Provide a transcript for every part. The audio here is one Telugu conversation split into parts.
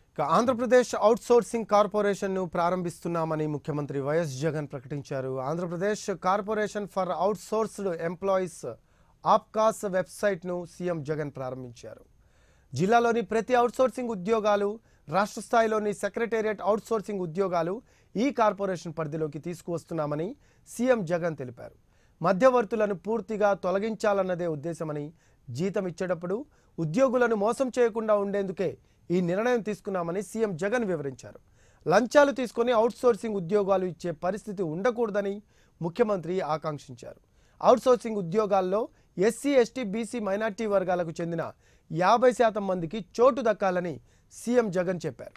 ఇక ఆంధ్రప్రదేశ్ అవుట్సోర్సింగ్ కార్పొరేషన్ను ప్రారంభిస్తున్నామని ముఖ్యమంత్రి వైఎస్ జగన్ ప్రకటించారు Andhra Pradesh corporation for outsourced employees APCOS వెబ్సైట్ను సీఎం జగన్ ప్రారంభించారు జిల్లాలోని ప్రతి అవుట్సోర్సింగ్ ఉద్యోగాలు రాష్ట్ర స్థాయిలోని సెక్రటేరియట్ అవుట్సోర్సింగ్ ఉద్యోగాలు ఈ కార్పొరేషన్ పరిధిలోకి తీసుకువస్తున్నామని సీఎం జగన్ తెలిపారు మధ్యవర్తులను పూర్తిగా తొలగించాలన్నదే ఉద్దేశమని జీతం ఇచ్చేటప్పుడు ఉద్యోగులను మోసం చేయకుండా ఉండేందుకే ఈ నిర్ణయం తీసుకున్నామని సీఎం జగన్ వివరించారు లంచాలు తీసుకొని అవుట్సోర్సింగ్ ఉద్యోగాలు ఇచ్చే పరిస్థితి ఉండకూడదని ముఖ్యమంత్రి ఆకాంక్షించారు అవుట్సోర్సింగ్ ఉద్యోగాల్లో ఎస్సీ ఎస్టీ బీసీ మైనార్టీ వర్గాలకు చెందిన యాభై శాతం మందికి చోటు దక్కాలని సీఎం జగన్ చెప్పారు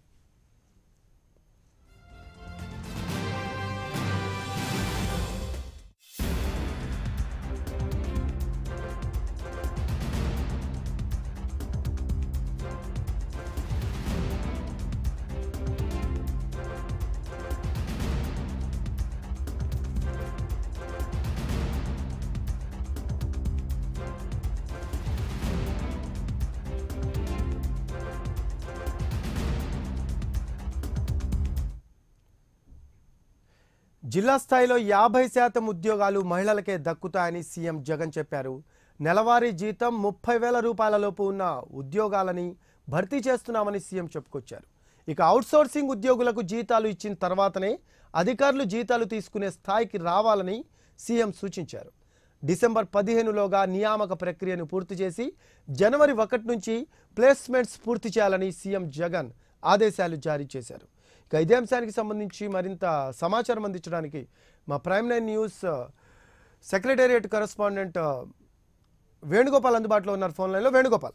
జిల్లా స్థాయిలో యాభై శాతం ఉద్యోగాలు మహిళలకే దక్కుతాయని సీఎం జగన్ చెప్పారు నెలవారీ జీతం ముప్పై వేల రూపాయల లోపు ఉన్న ఉద్యోగాలని భర్తీ చేస్తున్నామని సీఎం చెప్పుకొచ్చారు ఇక అవుట్సోర్సింగ్ ఉద్యోగులకు జీతాలు ఇచ్చిన తర్వాతనే అధికారులు జీతాలు తీసుకునే స్థాయికి రావాలని సీఎం సూచించారు డిసెంబర్ పదిహేనులోగా నియామక ప్రక్రియను పూర్తి చేసి జనవరి ఒకటి నుంచి ప్లేస్మెంట్స్ పూర్తి చేయాలని సీఎం జగన్ ఆదేశాలు జారీ చేశారు ఇక ఇదే అంశానికి సంబంధించి మరింత సమాచారం అందించడానికి మా Prime nine news secretariat correspondent Venugopal అందుబాటులో ఉన్నారు ఫోన్ లైన్లో వేణుగోపాల్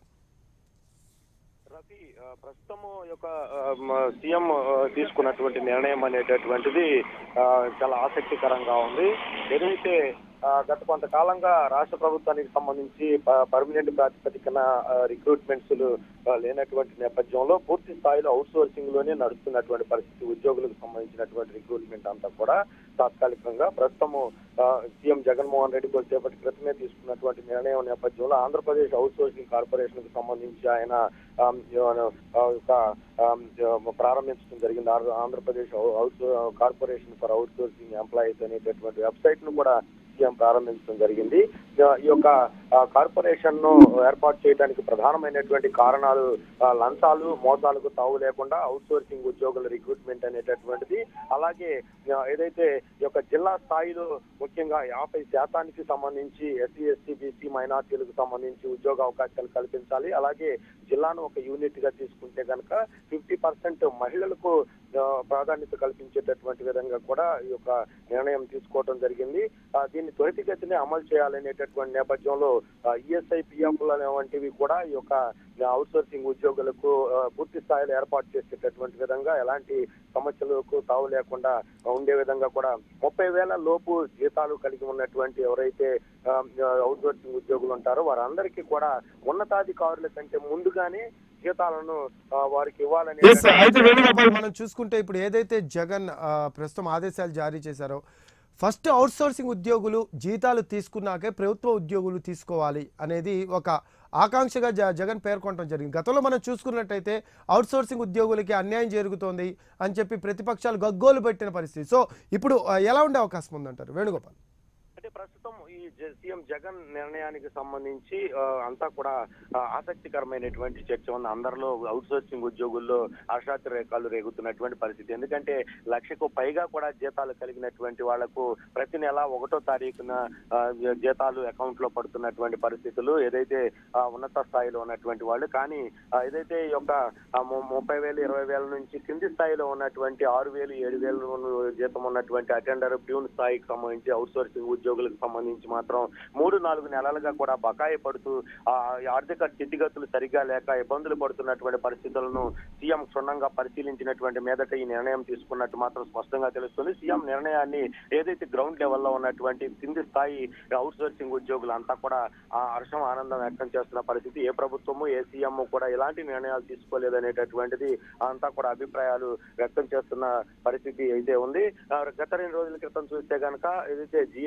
రఫీ ఆ, ప్రస్తుతము యొక్క ఆ, మ- సీఎం ఆ, తీసుకున్నటువంటి నిర్ణయం అనేటటువంటిది ఆ, చాలా ఆసక్తికరంగా ఉంది ఏదైతే ఆ, గత కొంతకాలంగా రాష్ట్ర ప్రభుత్వానికి సంబంధించి ప- పర్మనెంట్ ప్రాతిపదికన ఆ, రిక్రూట్మెంట్స్ ఆ, లేనటువంటి నేపథ్యంలో పూర్తి స్థాయిలో అవుట్ సోర్సింగ్ లోనే నడుస్తున్నటువంటి పరిస్థితి ఉద్యోగులకు సంబంధించినటువంటి రిక్రూట్మెంట్ అంతా కూడా తాత్కాలికంగా ప్రస్తుతము ఆ, సీఎం జగన్మోహన్ రెడ్డి కొద్దిసేపటి క్రితమే తీసుకున్నటువంటి నిర్ణయం నేపథ్యంలో ఆంధ్రప్రదేశ్ అవుట్ సోర్సింగ్ కార్పొరేషన్ కు సంబంధించి ఆయన ఆమ్, యోన- ఆ, ఒక ఆమ్, యో- ప్రారంభించడం జరిగింది ఆంధ్ర- ఆంధ్రప్రదేశ్ అవు- out corporation for out sourcing employees అనేటటువంటి వెబ్సైట్ ను కూడా సీఎం ప్రారంభించడం జరిగింది ఆ, ఈ యొక్క ఆ, కార్పొరేషన్ ను ఏర్పాటు చేయడానికి ప్రధానమైనటువంటి కారణాలు ఆ, లంచాలు మోసాలకు తావు లేకుండా అవుట్ సోర్సింగ్ ఉద్యోగుల రిక్రూట్మెంట్ అనేటటువంటిది అలాగే ఆ, ఏదైతే ఈ యొక్క జిల్లా స్థాయిలో ముఖ్యంగా యాభై శాతానికి సంబంధించి ఎస్సీ ఎస్టీ బీసీ మైనార్టీలకు సంబంధించి ఉద్యోగ అవకాశాలు కల్పించాలి అలాగే జిల్లాను ఒక యూనిట్ గా తీసుకుంటే కనుక ఫిఫ్టీ పర్సెంట్ మహిళలకు ఆ, ప్రాధాన్యత కల్పించేటటువంటి విధంగా కూడా ఈ యొక్క నిర్ణయం తీసుకోవడం జరిగింది ఆ, దీన్ని త్వరితగతినే అమలు చేయాలనేటటువంటి నేపథ్యంలో ఈఎస్ఐ పిఎఫ్ వంటివి కూడా ఈ యొక్క అవుట్ సోర్సింగ్ ఉద్యోగులకు ఆ, పూర్తి స్థాయిలో ఏర్పాటు చేసేటటువంటి విధంగా ఎలాంటి సమస్యలకు తావు లేకుండా ఉండే విధంగా కూడా ముప్పై వేల లోపు జీతాలు కలిగి ఉన్నటువంటి ఎవరైతే అవుట్ సోర్సింగ్ ఉద్యోగులు ఉంటారో వారందరికీ కూడా ఉన్నతాధికారుల కంటే ముందుగానే జీతాలను ఆ, వారికి ఇవ్వాలనే అయితే వేణుగోపాల్ మనం చూసుకుంటే ఇప్పుడు ఏదైతే జగన్ ఆ, ప్రస్తుతం ఆదేశాలు జారీ చేశారో ఫస్ట్ అవుట్సోర్సింగ్ ఉద్యోగులు జీతాలు తీసుకున్నాకే ప్రభుత్వ ఉద్యోగులు తీసుకోవాలి అనేది ఒక ఆకాంక్షగా జ జగన్ పేర్కొనడం జరిగింది గతంలో మనం చూసుకున్నట్టయితే అవుట్సోర్సింగ్ ఉద్యోగులకి అన్యాయం జరుగుతోంది అని చెప్పి ప్రతిపక్షాలు గగ్గోలు పెట్టిన పరిస్థితి సో ఇప్పుడు ఆ, ఎలా ఉండే అవకాశం ఉందంటారు వేణుగోపాల్ అంటే ప్రస్తుతం ఈ జ- సీఎం జగన్ నిర్ణయానికి సంబంధించి ఆ, అంతా కూడా ఆ, ఆసక్తికరమైనటువంటి చర్చ ఉంది అందరిలో అవుట్ సోర్సింగ్ ఉద్యోగుల్లో హర్షాతి రేఖలు రేగుతున్నటువంటి పరిస్థితి ఎందుకంటే లక్షకు పైగా కూడా జీతాలు కలిగినటువంటి వాళ్లకు ప్రతి నెల ఒకటో తారీఖున ఆ, జీతాలు అకౌంట్ లో పడుతున్నటువంటి పరిస్థితులు ఏదైతే ఆ, ఉన్నత స్థాయిలో ఉన్నటువంటి వాళ్ళు కానీ ఆ, ఏదైతే ఈ యొక్క ఆ, ము- ముప్పై వేలు ఇరవై వేల నుంచి కింది స్థాయిలో ఉన్నటువంటి ఆరు వేలు ఏడు వేలు జీతం ఉన్నటువంటి అటెండర్ ప్యూన్ స్థాయికి సంబంధించి అవుట్ సోర్సింగ్ ఉద్యోగులకు సంబంధించి మాత్రం మూడు నాలుగు నెలలుగా కూడా బకాయి పడుతూ ఆ ఆర్థిక స్థితిగతులు సరిగా లేక ఇబ్బందులు పడుతున్నటువంటి పరిస్థితులను సీఎం క్షుణ్ణంగా పరిశీలించినటువంటి మీదట ఈ నిర్ణయం తీసుకున్నట్టు మాత్రం స్పష్టంగా తెలుస్తుంది సీఎం నిర్ణయాన్ని ఏదైతే గ్రౌండ్ లెవెల్లో ఉన్నటువంటి కింది స్థాయి అవుట్ సోర్సింగ్ ఉద్యోగులు అంతా కూడా ఆ హర్షం ఆనందం వ్యక్తం చేస్తున్న పరిస్థితి ఏ ప్రభుత్వము ఏ సీఎం కూడా ఎలాంటి నిర్ణయాలు తీసుకోలేదనేటటువంటిది అంతా కూడా అభిప్రాయాలు వ్యక్తం చేస్తున్న పరిస్థితి అయితే ఉంది ఆ, గత రెండు రోజుల క్రితం చూస్తే కనుక ఏదైతే జిఏడి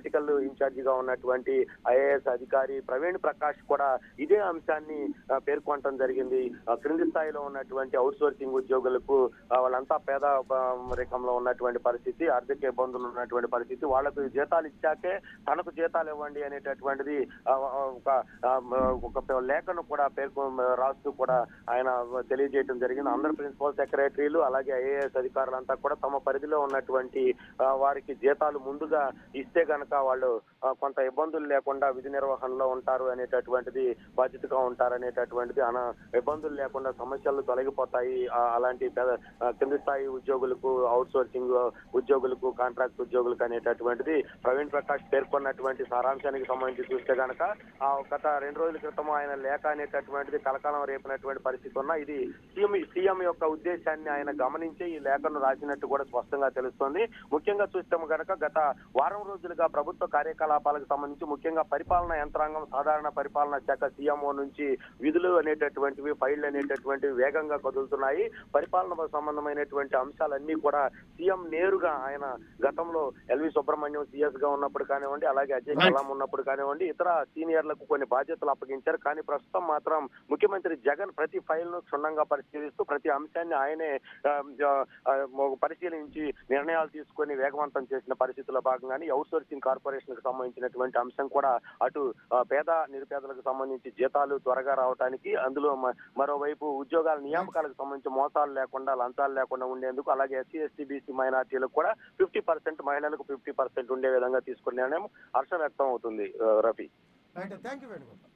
పొలిటికల్ ఇన్ఛార్జిగా ఉన్నటువంటి ఐఏఎస్ అధికారి ప్రవీణ్ ప్రకాష్ కూడా ఇదే అంశాన్ని ఆ, పేర్కొనడం జరిగింది ఆ, క్రింది స్థాయిలో ఉన్నటువంటి అవుట్ సోర్సింగ్ ఉద్యోగులకు ఆ, వాళ్ళంతా పేద ఆ, రికంలో ఉన్నటువంటి పరిస్థితి ఆర్థిక ఇబ్బందులు ఉన్నటువంటి పరిస్థితి వాళ్ళకు జీతాలు ఇచ్చాకే తనకు జీతాలు ఇవ్వండి అనేటటువంటిది ఆ, ఒక ఆ, ఒక లేఖను కూడా పేర్కొ రాస్తూ కూడా ఆయన తెలియజేయడం జరిగింది అందరు ప్రిన్సిపల్ సెక్రటరీలు అలాగే ఐఏఎస్ అధికారులంతా కూడా తమ పరిధిలో ఉన్నటువంటి ఆ, వారికి జీతాలు ముందుగా ఇస్తే గనక వాళ్ళు ఆ, కొంత ఇబ్బందులు లేకుండా విధి నిర్వహణలో ఉంటారు అనేటటువంటిది బాధ్యతగా ఉంటారు అనేటటువంటిది అన ఇబ్బందులు లేకుండా సమస్యలు తొలగిపోతాయి ఆ, అలాంటి పెద్ద ఆ, కింది స్థాయి ఉద్యోగులకు అవుట్ సోర్సింగ్ ఉద్యోగులకు కాంట్రాక్ట్ ఉద్యోగులకు అనేటటువంటిది ప్రవీణ్ ప్రకాష్ పేర్కొన్నటువంటి సారాంశానికి సంబంధించి చూస్తే గనక ఆ గత రెండు రోజుల క్రితం ఆయన లేఖ అనేటటువంటిది కలకాలం రేపినటువంటి పరిస్థితి ఉన్నా ఇది సీఎం సీఎం యొక్క ఉద్దేశాన్ని ఆయన గమనించి ఈ లేఖను రాసినట్టు కూడా స్పష్టంగా తెలుస్తోంది ముఖ్యంగా చూస్తే గనక గత వారం రోజులుగా ప్రభుత్వ కార్యకలాపాలకు సంబంధించి ముఖ్యంగా పరిపాలనా యంత్రాంగం సాధారణ పరిపాలనా శాఖ సీఎంఓ నుంచి విధులు అనేటటువంటివి ఫైళ్లు అనేటటువంటివి వేగంగా కదులుతున్నాయి పరిపాలన సంబంధమైనటువంటి అంశాలన్నీ కూడా సీఎం నేరుగా ఆయన గతంలో ఎల్వి సుబ్రహ్మణ్యం సీఎస్ గా ఉన్నప్పుడు కానివ్వండి అలాగే అజయ్ కలాం ఉన్నప్పుడు కానివ్వండి ఇతర సీనియర్లకు కొన్ని బాధ్యతలు అప్పగించారు కానీ ప్రస్తుతం మాత్రం ముఖ్యమంత్రి జగన్ ప్రతి ఫైల్ ను క్షుణ్ణంగా పరిశీలిస్తూ ప్రతి అంశాన్ని ఆయనే ఆ, ఆ, పరిశీలించి నిర్ణయాలు తీసుకొని వేగవంతం చేసిన పరిస్థితుల్లో భాగంగానే అవుట్ సోర్సింగ్ కార్పొరేషన్ కు సంబంధించినటువంటి అంశం కూడా అటు ఆ, పేద నిరుపేదలకు సంబంధించి జీతాలు త్వరగా రావడానికి అందులో మ- మరోవైపు ఉద్యోగాల నియామకాలకు సంబంధించి మోసాలు లేకుండా లంచాలు లేకుండా ఉండేందుకు అలాగే ఎస్సీ ఎస్టీ బీసీ మైనార్టీలకు కూడా ఫిఫ్టీ పర్సెంట్ మహిళలకు ఫిఫ్టీ పర్సెంట్ ఉండే విధంగా తీసుకునే నిర్ణయం హర్షం వ్యక్తం అవుతుంది ఆ, Rafi right thank you Venugopal